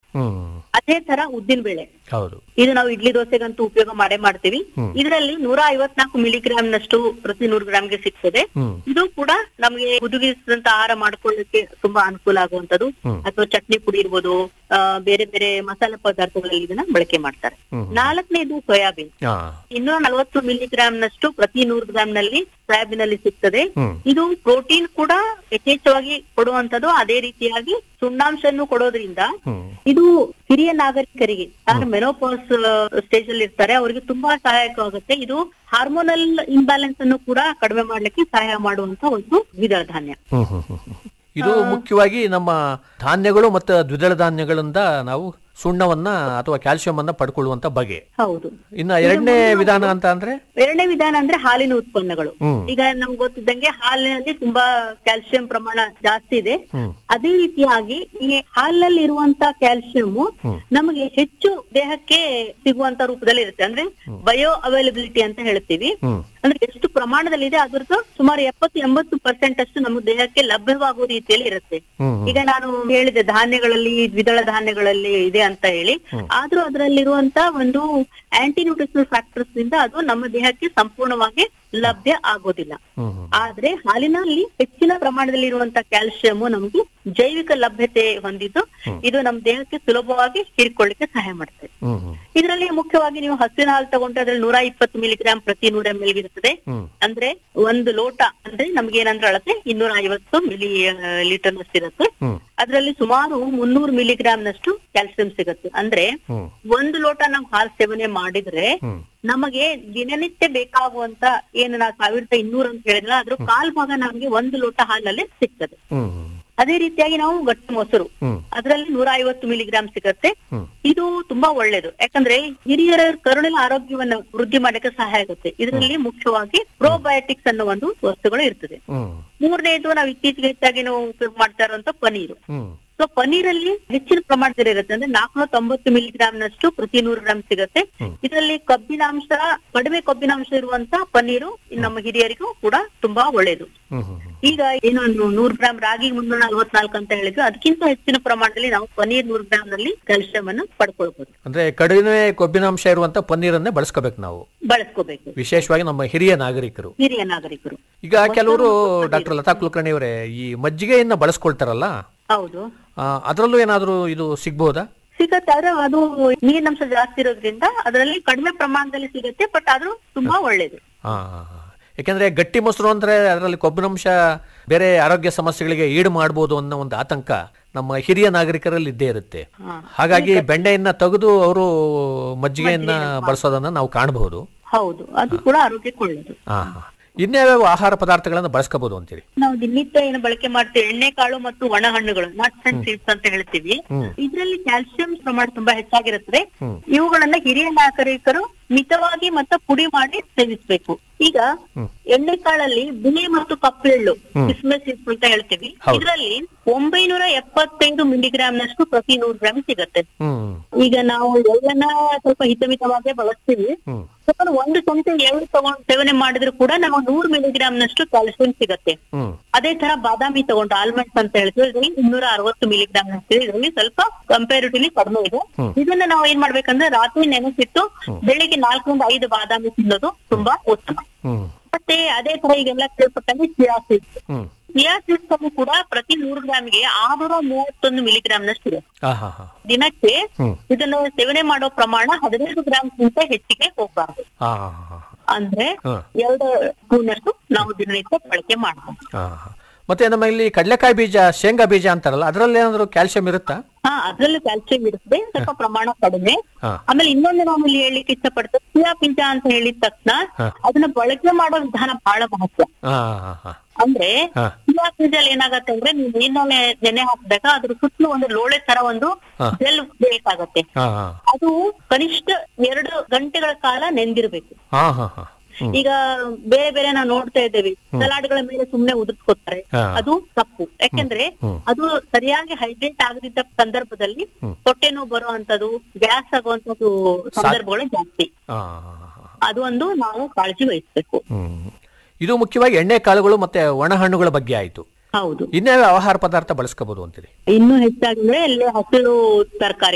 ಹ್ಮ್ ಅದೇ ತರ ಉದ್ದಿನ ಬೇಳೆ ಹೌದು ಇದು ನಾವು ಇಡ್ಲಿ ದೋಸೆಗಂತೂ ಉಪಯೋಗ ಮಾಡೇ ಮಾಡ್ತೀವಿ ಇದರಲ್ಲಿ ನೂರ ಐವತ್ನಾಲ್ಕು ಮಿಲಿಗ್ರಾಮ್ ನಷ್ಟು ಪ್ರತಿ ನೂರು ಗ್ರಾಮ್ಗೆ ಸಿಗ್ತದೆ ಹ್ಮ್ ಇದು ಕೂಡ ನಮಗೆ ಹುದುಗಿಸಿದಂತ ಆಹಾರ ಮಾಡ್ಕೊಳ್ಳಿಕ್ಕೆ ತುಂಬಾ ಅನುಕೂಲ ಆಗುವಂತದ್ದು ಹ್ಮ್. ಅಥವಾ ಚಟ್ನಿ ಪುಡಿ ಇರ್ಬೋದು ಆ, ಬೇರೆ ಬೇರೆ ಮಸಾಲೆ ಪದಾರ್ಥಗಳಲ್ಲಿ ಇದನ್ನ ಬಳಕೆ ಮಾಡ್ತಾರೆ ಹ್ಮ್. ನಾಲ್ಕನೇದು ಸೋಯಾಬೀನ್ ಹಾ ಇನ್ನೂರ ನಲವತ್ತು ಮಿಲಿಗ್ರಾಮ್ ನಷ್ಟು ಪ್ರತಿ ನೂರು ಗ್ರಾಮ್ ನಲ್ಲಿ ಸೋಯಾಬೀನ್ ಅಲ್ಲಿ ಸಿಗ್ತದೆ ಹ್ಮ್ ಇದು ಪ್ರೋಟೀನ್ ಕೂಡ ಯಥೇಚ್ಛವಾಗಿ ಕೊಡುವಂತದ್ದು ಅದೇ ರೀತಿಯಾಗಿ ಸುಣ್ಣಾಂಶವನ್ನು ಕೊಡೋದ್ರಿಂದ ಹ್ಮ್ ಇದು ಹಿರಿಯ ನಾಗರಿಕರಿಗೆ ಯಾರು ಮೆನೋಪಾಸ್ ಸ್ಟೇಜ್ ಅಲ್ಲಿ ಇರ್ತಾರೆ ಅವರಿಗೆ ತುಂಬಾ ಸಹಾಯಕವಾಗುತ್ತೆ ಇದು ಹಾರ್ಮೋನಲ್ ಇಂಬ್ಯಾಲೆನ್ಸ್ ಅನ್ನು ಕೂಡ ಕಡಿಮೆ ಮಾಡ್ಲಿಕ್ಕೆ ಸಹಾಯ ಮಾಡುವಂತ ಒಂದು ದ್ವಿದಳ ಧಾನ್ಯ ಹ್ಮ್ ಹ್ಮ್ ಹ್ಮ್ ಹ್ಮ್. ಇದು ಮುಖ್ಯವಾಗಿ ನಮ್ಮ ಧಾನ್ಯಗಳು ಮತ್ತು ದ್ವಿದಳ ಧಾನ್ಯಗಳಿಂದ ನಾವು ಸುಣ್ಣವನ್ನ ಅಥವಾ ಕ್ಯಾಲ್ಸಿಯಂ ಅನ್ನ ಪಡ್ಕೊಳ್ಳುವಂತ ಬಗೆ ಹೌದು ಇನ್ನ ಎರಡನೇ ವಿಧಾನ ಅಂತ ಅಂದ್ರೆ ಎರಡನೇ ವಿಧಾನ ಅಂದ್ರೆ ಹಾಲಿನ ಉತ್ಪನ್ನಗಳು ಹ್ಮ್ ಈಗ ನಮ್ಗೆ ಗೊತ್ತಿದ್ದಂಗೆ ಹಾಲಿನಲ್ಲಿ ತುಂಬಾ ಕ್ಯಾಲ್ಸಿಯಂ ಪ್ರಮಾಣ ಜಾಸ್ತಿ ಇದೆ ಹ್ಮ್ ಅದೇ ರೀತಿಯಾಗಿ ಈ ಹಾಲಿನಲ್ಲಿ ಇರುವಂತ ಕ್ಯಾಲ್ಸಿಯಂ ಹ್ಮ್. ನಮಗೆ ಹೆಚ್ಚು ದೇಹಕ್ಕೆ ಸಿಗುವಂತ ರೂಪದಲ್ಲಿ ಇರುತ್ತೆ ಅಂದ್ರೆ ಬಯೋ ಅವೈಲಬಿಲಿಟಿ ಅಂತ ಹೇಳ್ತೀವಿ ಹ್ಮ್ ಅಂದ್ರೆ ಎಷ್ಟು ಪ್ರಮಾಣದಲ್ಲಿದೆ ಅದ್ರದ್ದು ಸುಮಾರು ಎಪ್ಪತ್ತು ಎಂಬತ್ತು ಪರ್ಸೆಂಟ್ ಅಷ್ಟು ನಮ್ಮ ದೇಹಕ್ಕೆ ಲಭ್ಯವಾಗುವ ರೀತಿಯಲ್ಲಿ ಇರುತ್ತೆ ಹ್ಮ್ ಹ್ಮ್. ಈಗ ನಾನು ಹೇಳಿದೆ ಧಾನ್ಯಗಳಲ್ಲಿ ದ್ವಿದಳ ಧಾನ್ಯಗಳಲ್ಲಿ ಇದೆ ಅಂತ ಹೇಳಿ ಆದ್ರೂ ಅದರಲ್ಲಿರುವಂತ ಒಂದು ಆಂಟಿ ನ್ಯೂಟ್ರಿಷನಲ್ ಫ್ಯಾಕ್ಟರ್ಸ್ ನಿಂದ ಅದು ನಮ್ಮ ದೇಹಕ್ಕೆ ಸಂಪೂರ್ಣವಾಗಿ ಲಭ್ಯ ಆಗೋದಿಲ್ಲ ಹ್ಮ್ ಹ್ಮ್. ಆದ್ರೆ ಹಾಲಿನಲ್ಲಿ ಹೆಚ್ಚಿನ ಪ್ರಮಾಣದಲ್ಲಿ ಇರುವಂತ ಕ್ಯಾಲ್ಸಿಯಂ ನಮಗೆ ಜೈವಿಕ ಲಭ್ಯತೆ ಹೊಂದಿದ್ದು ಇದು ನಮ್ಮ ದೇಹಕ್ಕೆ ಸುಲಭವಾಗಿ ಹೀರಿಕೊಳ್ಳಿಕ್ಕೆ ಸಹಾಯ ಮಾಡ್ತದೆ ಹ್ಮ್ ಹ್ಮ್. ಇದರಲ್ಲಿ ಮುಖ್ಯವಾಗಿ ನೀವು ಹಸುವಿನ ಹಾಲು ತಗೊಂಡ್ರೆ ಅದ್ರಲ್ಲಿ ನೂರ ಇಪ್ಪತ್ತು ಮಿಲಿಗ್ರಾಮ್ ಪ್ರತಿ ನೂರ ಎಂ ಎಲ್ ಇರುತ್ತದೆ ಹ್ಮ್ ಅಂದ್ರೆ ಒಂದು ಲೋಟ ಅಂದ್ರೆ ನಮ್ಗೆ ಏನಂದ್ರೆ ಅಳತೆ ಇನ್ನೂರ ಐವತ್ತು ಮಿಲಿ ಲೀಟರ್ ನಷ್ಟು ಇರುತ್ತೆ ಹ್ಮ್ ಅದ್ರಲ್ಲಿ ಸುಮಾರು ಮುನ್ನೂರು ಮಿಲಿಗ್ರಾಮ್ ನಷ್ಟು ಕ್ಯಾಲ್ಸಿಯಂ ಸಿಗುತ್ತೆ ಅಂದ್ರೆ ಹ್ಮ್ ಒಂದು ಲೋಟ ನಾವು ಹಾಲು ಸೇವನೆ ಮಾಡಿದ್ರೆ ಹ್ಮ್ ನಮಗೆ ದಿನನಿತ್ಯ ಬೇಕಾಗುವಂತ ಏನು ನಾವು ಸಾವಿರದ ಇನ್ನೂರು ಅಂತ ಹೇಳಿದ್ರೆ ಅದ್ರ ಕಾಲ್ ಭಾಗ ನಮ್ಗೆ ಒಂದು ಲೋಟ ಹಾಲಲ್ಲಿ ಸಿಗ್ತದೆ ಹ್ಮ್ ಹ್ಮ್. ಅದೇ ರೀತಿಯಾಗಿ ನಾವು ಗಟ್ಟಿ ಮೊಸರು ಹ್ಮ್ ಅದರಲ್ಲಿ ನೂರ ಐವತ್ತು ಮಿಲಿಗ್ರಾಮ್ ಸಿಗತ್ತೆ ಹ್ಮ್. ಇದು ತುಂಬಾ ಒಳ್ಳೇದು ಯಾಕಂದ್ರೆ ಹಿರಿಯರ ಕರುಳಿನ ಆರೋಗ್ಯವನ್ನ ವೃದ್ಧಿ ಮಾಡಕ್ಕೆ ಸಹಾಯ ಆಗುತ್ತೆ ಇದರಲ್ಲಿ ಮುಖ್ಯವಾಗಿ ಪ್ರೋಬಯೋಟಿಕ್ಸ್ ಅನ್ನೋ ಒಂದು ವಸ್ತುಗಳು ಇರ್ತದೆ ಹ್ಮ್ ಮೂರನೇದು ನಾವು ಇತ್ತೀಚೆಗೆ ಹೆಚ್ಚಾಗಿ ನಾವು ಉಪಯೋಗ ಮಾಡ್ತಾ ಇರುವಂತ ಪನೀರು ಹ್ಮ್ ಸೊ ಪನೀರಲ್ಲಿ ಹೆಚ್ಚಿನ ಪ್ರಮಾಣದಲ್ಲಿ ಇರುತ್ತೆ ಅಂದ್ರೆ ನಾಲ್ಕುನೂರ ತೊಂಬತ್ತು ಮಿಲಿಗ್ರಾಮ್ ನಷ್ಟು ಪ್ರತಿ ನೂರು ಗ್ರಾಮ್ ಸಿಗುತ್ತೆ ಹ್ಮ್. ಇದರಲ್ಲಿ ಕಬ್ಬಿನಾಂಶ ಕಡಿಮೆ ಕಬ್ಬಿನಾಂಶ ಇರುವಂತ ಪನ್ನೀರು ನಮ್ಮ ಹಿರಿಯರಿಗೂ ಕೂಡ ತುಂಬಾ ಒಳ್ಳೇದು ಹ್ಮ್ ಹ್ಮ್ ಹ್ಮ್. ಈಗ ಏನು ಒಂದು ನೂರು ಗ್ರಾಮ್ ರಾಗಿ ಮುನ್ನೂರ ನಲ್ವತ್ನಾಲ್ಕು ಅಂತ ಹೇಳಿದ್ರು ಅದಕ್ಕಿಂತ ಹೆಚ್ಚಿನ ಪ್ರಮಾಣದಲ್ಲಿ ನಾವು ಪನ್ನೀರ್ ನೂರು ಗ್ರಾಮ್ ನಲ್ಲಿ ಕ್ಯಾಲ್ಸಿಯಂ ಅನ್ನು ಪಡ್ಕೊಳ್ಬಹುದು ಅಂದ್ರೆ ಕಡಿಮೆ ಕೊಬ್ಬಿನಾಂಶ ಇರುವಂತ ಪನ್ನೀರನ್ನೇ ಬಳಸ್ಕೋಬೇಕು ನಾವು ಬಳಸ್ಕೋಬೇಕು ವಿಶೇಷವಾಗಿ ನಮ್ಮ ಹಿರಿಯ ನಾಗರಿಕರು ಹಿರಿಯ ನಾಗರಿಕರು ಈಗ ಕೆಲವರು ಡಾಕ್ಟರ್ ಲತಾ ಕುಲಕರ್ಣಿ ಅವರೇ ಈ ಮಜ್ಜಿಗೆಯನ್ನ ಬಳಸ್ಕೊಳ್ತಾರಲ್ಲ ಹೌದು ಆ, ಅದರಲ್ಲೂ ಏನಾದರೂ ಇದು ಸಿಗ್ಬೋದಾ ಸಿಗತ್ತೆ ಆದ್ರೆ ಅದು ನೀರಿನಂಶ ಜಾಸ್ತಿ ಇರೋದ್ರಿಂದ ಅದರಲ್ಲಿ ಕಡಿಮೆ ಪ್ರಮಾಣದಲ್ಲಿ ಸಿಗುತ್ತೆ ಬಟ್ ಆದ್ರೂ ತುಂಬಾ ಒಳ್ಳೇದು ಆ, ಯಾಕೆಂದ್ರೆ ಗಟ್ಟಿ ಮೊಸರು ಅಂದ್ರೆ ಅದರಲ್ಲಿ ಕೊಬ್ಬಿನಾಂಶ ಬೇರೆ ಆರೋಗ್ಯ ಸಮಸ್ಯೆಗಳಿಗೆ ಈಡು ಮಾಡಬಹುದು ಅನ್ನೋ ಒಂದು ಆತಂಕ ನಮ್ಮ ಹಿರಿಯ ನಾಗರಿಕರಲ್ಲಿ ಇದ್ದೇ ಇರುತ್ತೆ ಹಾ. ಹಾಗಾಗಿ ಬೆಣ್ಣೆಯನ್ನ ತೆಗೆದು ಅವರು ಮಜ್ಜಿಗೆಯನ್ನ ಬಳಸೋದನ್ನ ನಾವು ಕಾಣಬಹುದು ಹೌದು ಅದು ಕೂಡ ಆರೋಗ್ಯಕ್ಕೆ ಒಳ್ಳೇದು ಹಾ ಹಾ. ಇನ್ಯಾವ್ಯಾವ ಆಹಾರ ಪದಾರ್ಥಗಳನ್ನ ಬಳಸ್ಕೋಬಹುದು ಅಂತೀರಿ ನಾವು ದಿನನಿತ್ಯ ಏನು ಬಳಕೆ ಮಾಡ್ತೀವಿ ಎಣ್ಣೆ ಕಾಳು ಮತ್ತು ಒಣ ಹಣ್ಣುಗಳು ನಟ್ಸ್ ಅಂಡ್ ಸೀಡ್ಸ್ ಅಂತ ಹೇಳ್ತೀವಿ ಹ್ಮ್. ಇದರಲ್ಲಿ ಕ್ಯಾಲ್ಸಿಯಂ ಪ್ರಮಾಣ ತುಂಬಾ ಹೆಚ್ಚಾಗಿರುತ್ತದೆ ಹ್ಮ್. ಇವುಗಳನ್ನ ಹಿರಿಯ ನಾಗರಿಕರು ಮಿತವಾಗಿ ಮತ್ತು ಪುಡಿ ಮಾಡಿ ಸೇವಿಸಬೇಕು ಈಗ ಹ್ಮ್. ಎಣ್ಣೆ ಕಾಳಲ್ಲಿ ಬಿಳಿ ಮತ್ತು ಕಪ್ಪು ಎಳ್ಳು ಹ್ಮ್. ಕಿಸ್ಮಿಸ್ ಅಂತ ಹೇಳ್ತೀವಿ ಹೌದು. ಇದರಲ್ಲಿ ಒಂಬೈನೂರ ಎಪ್ಪತ್ತೈದು ಮಿಲಿಗ್ರಾಮ್ ನಷ್ಟು ಪ್ರತಿ ನೂರು ಗ್ರಾಮ್ ಸಿಗತ್ತೆ ಹ್ಮ್ ಈಗ ನಾವು ಎಳ್ಳನ್ನ ಸ್ವಲ್ಪ ಹಿತಮಿತವಾಗಿ ಬಳಸ್ತೀವಿ ಹ್ಮ್ ಸ್ವಲ್ಪ ಒಂದು ಚಮಚ ಎಳ್ಳು ತಗೊಂಡು ಸೇವನೆ ಮಾಡಿದ್ರು ಕೂಡ ನಮಗೆ ನೂರು ಮಿಲಿಗ್ರಾಮ್ ನಷ್ಟು ಕ್ಯಾಲ್ಸಿಯಂ ಸಿಗತ್ತೆ ಹ್ಮ್ ಅದೇ ತರ ಬಾದಾಮಿ ತಗೊಂಡು ಆಲ್ಮಂಡ್ಸ್ ಅಂತ ಹೇಳ್ತೀವಿ ಇದರಲ್ಲಿ ಇನ್ನೂರ ಅರವತ್ತು ಮಿಲಿಗ್ರಾಮ್ ಇದೆ ಇದರಲ್ಲಿ ಸ್ವಲ್ಪ ಕಂಪೇರಿಟಿವ್ಲಿ ಕಡಿಮೆ ಇದೆ ಹ್ಮ್. ಇದನ್ನ ನಾವು ಏನ್ ಮಾಡ್ಬೇಕಂದ್ರೆ ರಾತ್ರಿ ನೆನೆಸಿಟ್ಟು ಬೆಳಿಗ್ಗೆ ನಾಲ್ಕರಿಂದ ಐದು ಬಾದಾಮಿ ತಿನ್ನೋದು ತುಂಬಾ ಉತ್ತಮ ಹ್ಮ್ ಮತ್ತೆ ಅದೇ ತರ ಈಗೆಲ್ಲ ಕೇಳ್ಪಟ್ಟಂಗೆ ಚಿಯಾ ಸೀಡ್ಸ್ ಹ್ಮ್ ಚಿಯಾ ಸೀಡ್ಸ್ ಅನ್ನು ಕೂಡ ಪ್ರತಿ ನೂರು ಗ್ರಾಮ್ಗೆ ಆರ್ನೂರ ಮೂವತ್ತೊಂದು ಮಿಲಿಗ್ರಾಮ್ ನಷ್ಟು ಇದೆ ಹಾ ಹಾ ಹಾ ದಿನಕ್ಕೆ ಹ್ಮ್ ಇದನ್ನು ಸೇವನೆ ಮಾಡೋ ಪ್ರಮಾಣ ಹದಿನೈದು ಗ್ರಾಮ್ ಗಿಂತ ಹೆಚ್ಚಿಗೆ ಹೋಗಬಾರ್ದು ಹಾ ಹಾ ಹಾ ಅಂದ್ರೆ ಹಾ. ಎರಡು ಸ್ಪೂನ್ ಅಷ್ಟು ನಾವು ದಿನನಿತ್ಯ ಬಳಕೆ ಮಾಡಬಹುದು ಹಾ, ಹಾ. ಮತ್ತೆ ನಮ್ಮ ಇಲ್ಲಿ ಕಡಲೆಕಾಯಿ ಬೀಜ ಶೇಂಗಾ ಬೀಜ ಅಂತಾರಲ್ಲ ಅದರಲ್ಲಿ ಏನಾದ್ರು ಕ್ಯಾಲ್ಸಿಯಂ ಇರುತ್ತಾ ಹಾ ಅದ್ರಲ್ಲೂ ಕ್ಯಾಲ್ಸಿಯಂ ಇರುತ್ತೆ ಸ್ವಲ್ಪ ಪ್ರಮಾಣ ಕಡಿಮೆ ಹಾ. ಆಮೇಲೆ ಇನ್ನೊಂದು ನಾವು ಇಲ್ಲಿ ಹೇಳಿಕ್ಕೆ ಇಷ್ಟಪಡ್ತೇವೆ ಚಿಯಾ ಬೀಜ ಅಂತ ಹೇಳಿದ ತಕ್ಷಣ ಹಾ. ಅದನ್ನ ಬಳಕೆ ಮಾಡೋ ವಿಧಾನ ಬಹಳ ಮಹತ್ವ ಹಾ ಹಾ ಹಾ ಅಂದ್ರೆ ಹಾ. ಚಿಯಾ ಬೀಜಲ್ಲಿ ಏನಾಗತ್ತೆ ಅಂದ್ರೆ ನೀವು ನೀರಿನಲ್ಲಿ ನೆನೆ ಹಾಕಿದಾಗ ಅದ್ರ ಸುತ್ತಲೂ ಒಂದು ಲೋಳೆ ತರ ಒಂದು ಹಾ. ಜೆಲ್ ಬೇಕಾಗತ್ತೆ ಹಾ ಹಾ ಅದು ಕನಿಷ್ಠ ಎರಡು ಗಂಟೆಗಳ ಕಾಲ ನೆಂದಿರ್ಬೇಕು ಹಾ ಹಾ ಹಾ ಹ್ಮ್. ಈಗ ಬೇರೆ ಬೇರೆ ನಾವು ನೋಡ್ತಾ ಇದ್ದೇವೆ ಸಲಾಡ್ಗಳ ಮೇಲೆ ಸುಮ್ನೆ ಉದುರ್ಸ್ಕೊತಾರೆ ಹಾ. ಅದು ತಪ್ಪು ಯಾಕೆಂದ್ರೆ ಹ್ಮ್. ಅದು ಸರಿಯಾಗಿ ಹೈಡ್ರೇಟ್ ಆಗದಿದ್ದ ಸಂದರ್ಭದಲ್ಲಿ ಹ್ಮ್. ಹೊಟ್ಟೆ ನೋವು ಬರುವಂತದ್ದು ಗ್ಯಾಸ್ ಆಗುವಂತದ್ದು ಸಂದರ್ಭಗಳು ಜಾಸ್ತಿ ಹಾ, ಹಾ, ಹಾ. ಅದು ಒಂದು ನಾವು ಕಾಳಜಿ ವಹಿಸ್ಬೇಕು ಹ್ಮ್. ಇದು ಮುಖ್ಯವಾಗಿ ಎಣ್ಣೆ ಕಾಳುಗಳು ಮತ್ತೆ ಒಣ ಹಣ್ಣುಗಳ ಬಗ್ಗೆ ಆಯ್ತು ಹೌದು ಇನ್ಯಾವ ಆಹಾರ ಪದಾರ್ಥ ಬಳಸ್ಕೋಬಹುದು ಅಂತೀರಿ ಇನ್ನು ಹೆಚ್ಚಾಗಿ ಅಂದ್ರೆ ಎಲ್ಲ ಹಸಿರು ತರಕಾರಿ